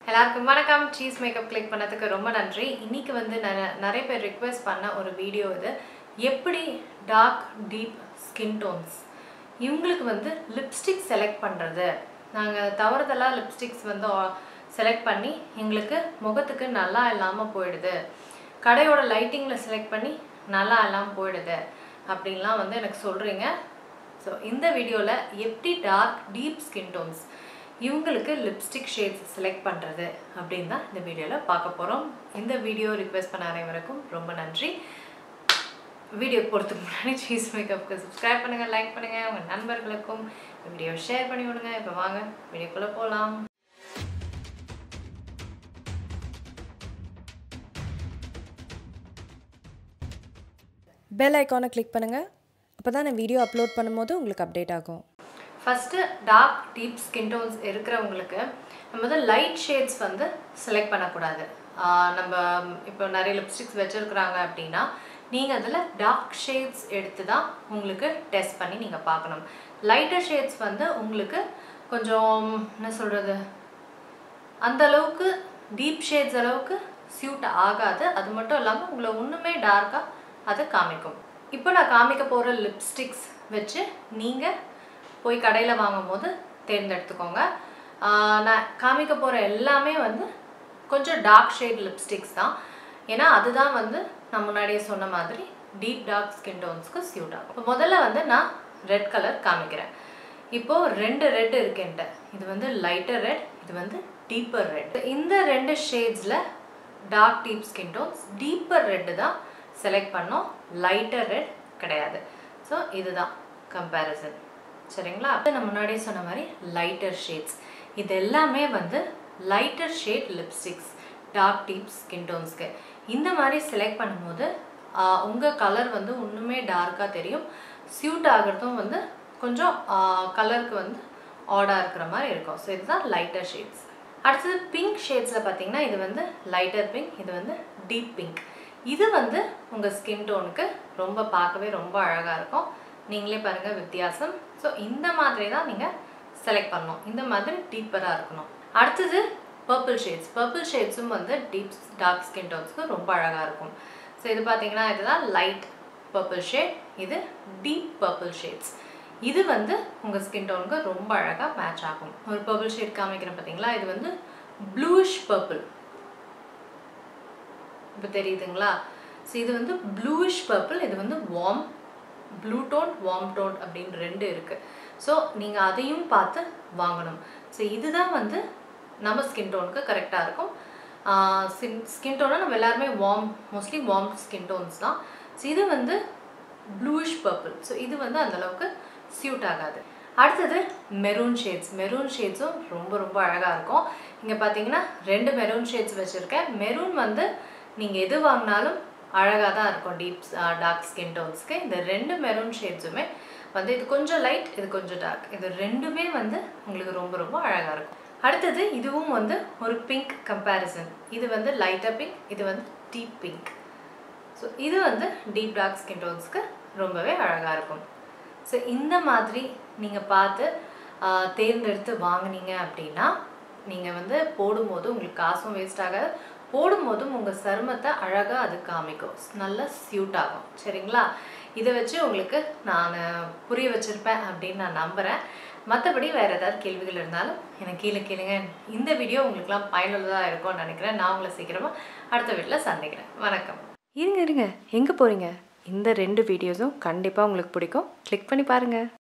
எல்லாருக்கும் வணக்கம் cheese makeup click பண்ணதுக்கு ரொம்ப நன்றி இன்னைக்கு வந்து நெ- நிறைய பேர் ரிக்வெஸ்ட் பண்ண ஒரு வீடியோ இது எப்படி டார்க் டீப் ஸ்கின் டோன்ஸ் இவங்களுக்கு வந்து லிப்ஸ்டிக் செலக்ட் பண்ணுறது நாங்கள் தவறுதலாக லிப்ஸ்டிக்ஸ் வந்து செலக்ட் பண்ணி எங்களுக்கு முகத்துக்கு நல்லா இல்லாமல் போயிடுது கடையோட லைட்டிங்கில் செலக்ட் பண்ணி நல்லா இல்லாமல் போயிடுது அப்படின்லாம் வந்து எனக்கு சொல்கிறீங்க ஸோ இந்த வீடியோவில் எப்படி டார்க் டீப் ஸ்கின் டோன்ஸ் இவங்களுக்கு லிப்ஸ்டிக் ஷேட்ஸ் செலக்ட் பண்ணுறது அப்படின்னு தான் இந்த வீடியோவில் பார்க்க போகிறோம் இந்த வீடியோ ரிக்வெஸ்ட் பண்ண அனைவருக்கும் ரொம்ப நன்றி வீடியோ போகிறதுக்கு முன்னாடி சீஸ் மேக்கப்புக்கு சப்ஸ்கிரைப் பண்ணுங்கள் லைக் பண்ணுங்கள் உங்கள் நண்பர்களுக்கும் வீடியோ ஷேர் பண்ணி விடுங்க இப்போ வாங்க வீடியோக்குள்ளே போகலாம் பெல் ஐக்கானை கிளிக் பண்ணுங்கள் அப்போ தான் நான் வீடியோ அப்லோட் பண்ணும்போது உங்களுக்கு அப்டேட் ஆகும் first dark deep skin tones இருக்கிறவங்களுக்கு நம்ம வந்து லைட் ஷேட்ஸ் வந்து செலக்ட் பண்ணக்கூடாது ஆஹ் நம்ம இப்போ நிறைய லிப்ஸ்டிக்ஸ் வச்சுருக்குறாங்க அப்படின்னா நீங்கள் அதில் டார்க் ஷேட்ஸ் எடுத்து தான் உங்களுக்கு டெஸ்ட் பண்ணி நீங்கள் பார்க்கணும் லைட்டர் ஷேட்ஸ் வந்து உங்களுக்கு கொஞ்சம் என்ன சொல்கிறது அந்த அளவுக்கு டீப் ஷேட்ஸ் அளவுக்கு சியூட் ஆகாது அது மட்டும் இல்லாமல் உங்களை ஒன்றுமே டார்க்காக அது காமிக்கும் இப்போ நான் காமிக்க போகிற லிப்ஸ்டிக்ஸ் வச்சு நீங்கள் போய் கடையில் வாங்கும் போது தேர்ந்தெடுத்துக்கோங்க ஆஹ் நான் காமிக்க போகிற எல்லாமே வந்து கொஞ்சம் டார்க் ஷேட் லிப்ஸ்டிக்ஸ் தான் ஏன்னா அதுதான் வந்து நான் முன்னாடியே சொன்ன மாதிரி டீப் டார்க் ஸ்கின் டோன்ஸ்க்கு சியூட் ஆகும் இப்போ முதல்ல வந்து நான் ரெட் கலர் காமிக்கிறேன் இப்போ ரெண்டு ரெட் இருக்குன்ட்ட இது வந்து லைட்டர் ரெட் இது வந்து டீப்பர் ரெட் இந்த ரெண்டு ஷேட்ஸில் dark deep skin tones deeper red தான் செலக்ட் பண்ணோம் லைட்டர் ரெட் கிடையாது ஸோ இதுதான் கம்பேரிசன் சரிங்களா அப்போ நான் முன்னாடியே சொன்ன மாதிரி லைட்டர் ஷேட்ஸ் இது எல்லாமே வந்து lighter shade lipsticks dark deep skin டோன்ஸ்க்கு இந்த மாதிரி செலக்ட் பண்ணும்போது உங்கள் கலர் வந்து இன்னுமே டார்க்காக தெரியும் சியூட் ஆகிறதும் வந்து கொஞ்சம் கலருக்கு வந்து ஆடாக இருக்கிற மாதிரி இருக்கும் ஸோ இதுதான் லைட்டர் ஷேட்ஸ் அடுத்தது பிங்க் ஷேட்ஸில் பார்த்தீங்கன்னா இது வந்து லைட்டர் பிங்க் இது வந்து டீப் பிங்க் இது வந்து உங்கள் ஸ்கின் டோனுக்கு ரொம்ப பார்க்கவே ரொம்ப அழகாக இருக்கும் நீங்களே பாருங்கள் வித்தியாசம் ஸோ இந்த மாதிரி தான் நீங்கள் செலக்ட் பண்ணணும் இந்த மாதிரி டீப்பராக இருக்கணும் அடுத்தது பர்பிள் ஷேட்ஸ் பர்பிள் ஷேட்ஸும் வந்து டீப் டார்க் ஸ்கின் டோன்ஸ்க்கு ரொம்ப அழகாக இருக்கும் ஸோ இது பார்த்தீங்கன்னா இதுதான் லைட் பர்பிள் ஷேட் இது டீப் பர்பிள் ஷேட்ஸ் இது வந்து உங்கள் ஸ்கின் டோனுக்கு ரொம்ப அழகாக மேட்ச் ஆகும் ஒரு பர்பிள் ஷேட் காமிக்கிறேன் பார்த்தீங்களா இது வந்து ப்ளூஷ் பர்பிள் இப்போ தெரியுதுங்களா ஸோ இது வந்து ப்ளூயிஷ் பர்பிள் இது வந்து warm blue tone warm tone அப்படின்னு ரெண்டு இருக்குது ஸோ நீங்கள் அதையும் பார்த்து வாங்கணும் ஸோ இதுதான் வந்து நம்ம ஸ்கின் டோனுக்கு கரெக்டாக இருக்கும் ஸ்கின் ஸ்கின் டோனை நம்ம எல்லாருமே warm mostly warm skin tones தான் ஸோ இது வந்து ப்ளூயிஷ் பர்பிள் ஸோ இது வந்து அந்தளவுக்கு சியூட் ஆகாது அடுத்தது மெரூன் ஷேட்ஸ் மெரூன் ஷேட்ஸும் ரொம்ப ரொம்ப அழகாக இருக்கும் இங்கே பார்த்தீங்கன்னா ரெண்டு மெரூன் ஷேட்ஸ் வச்சுருக்கேன் மெரூன் வந்து நீங்கள் எது வாங்கினாலும் அழகாக தான் இருக்கும் டீப் டார்க் ஸ்கின் டோன்ஸ்க்கு இந்த ரெண்டு மெரூன் ஷேட்ஸுமே வந்து இது கொஞ்சம் லைட் இது கொஞ்சம் டார்க் இது ரெண்டுமே வந்து உங்களுக்கு ரொம்ப ரொம்ப அழகாக இருக்கும் அடுத்தது இதுவும் வந்து ஒரு பிங்க் கம்பேரிசன் இது வந்து லைட்டர் பிங்க் இது வந்து டீப் பிங்க் ஸோ இது வந்து டீப் டார்க் ஸ்கின் டோன்ஸ்க்கு ரொம்பவே அழகாக இருக்கும் ஸோ இந்த மாதிரி நீங்கள் பார்த்து ஆஹ், தேர்ந்தெடுத்து வாங்குனீங்க அப்படின்னா நீங்கள் வந்து போடும்போது உங்களுக்கு காசும் வேஸ்ட் ஆகாது போடும்போதும் உங்கள் சருமத்தை அழகாக அது காமிக்கும் நல்ல சியூட் ஆகும் சரிங்களா இதை வச்சு உங்களுக்கு நான் புரிய வச்சுருப்பேன் அப்படின்னு நான் நம்புகிறேன் மற்றபடி வேறு ஏதாவது கேள்விகள் இருந்தாலும் எனக்கு கீழே கேளுங்க இந்த வீடியோ உங்களுக்குலாம் பயனுள்ளதாக இருக்கும்னு நினைக்கிறேன் நான் உங்களை சீக்கிரமாக அடுத்த வீட்டில் சந்திக்கிறேன் வணக்கம் இருங்க இருங்க எங்கே போகிறீங்க இந்த ரெண்டு வீடியோஸும் கண்டிப்பாக உங்களுக்கு பிடிக்கும் கிளிக் பண்ணி பாருங்கள்